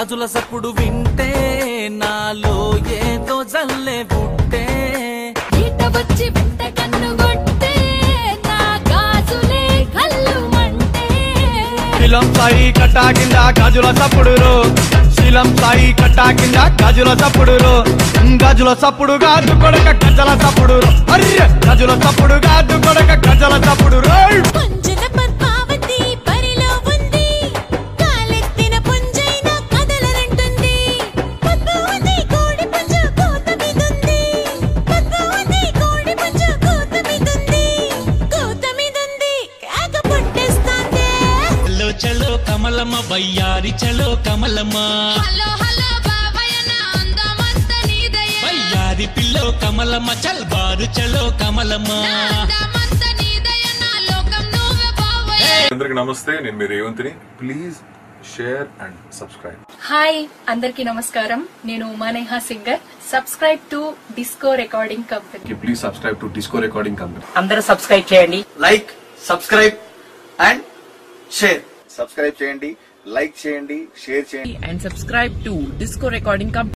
గాజుల సప్పుడు వింటే నాలో ఏదో జల్లే పుట్టే ఈట వచ్చి వెంట కన్ను కొట్టే నా గాజులే కళ్ళు మంటే శీలం సాయి కట్టా కింద గాజుల సప్పుడు శీలం సాయి కట్టా కింద గాజుల సప్పుడు గాజుల సప్పుడు గాజు కొడక గజల సప్పుడు అర్రె గాజుల సప్పుడు గాజు కొడక గజల సప్పుడు రోయ్ పుంజన పద్మావతి పరిలో ఉంది కాలెత్తిన పుంజైన కదలనంటుంది పద్మావతి కోడి పుంజ కోత మీదుంది పద్మావతి కోడి పుంజ కోత మీదుంది కోత మీదుంది కేక పుట్టేస్తాందే చలో చలో కమలమ్మ వయ్యారి చలో కమలమ్మ హలో హలో బాబాయ్ నా అందమంత నీదయ్యా వయ్యారి పిల్లో కమలమ్మ చల్ బారు చలో కమలమ్మ అందమంత నీదయ్యా నా లోకం నువ్వే బాబాయ్ అందరికి నమస్తే నేను మీ రేవంత్ని please share and subscribe hi అందరికీ నమస్కారం నేను Umaneha singer subscribe to disco recording company please subscribe to disco recording company అందరూ సబ్స్క్రైబ్ చేయండి like subscribe and share subscribe చేయండి లైక్ చేయండి షేర్ చేయండి and subscribe to disco recording company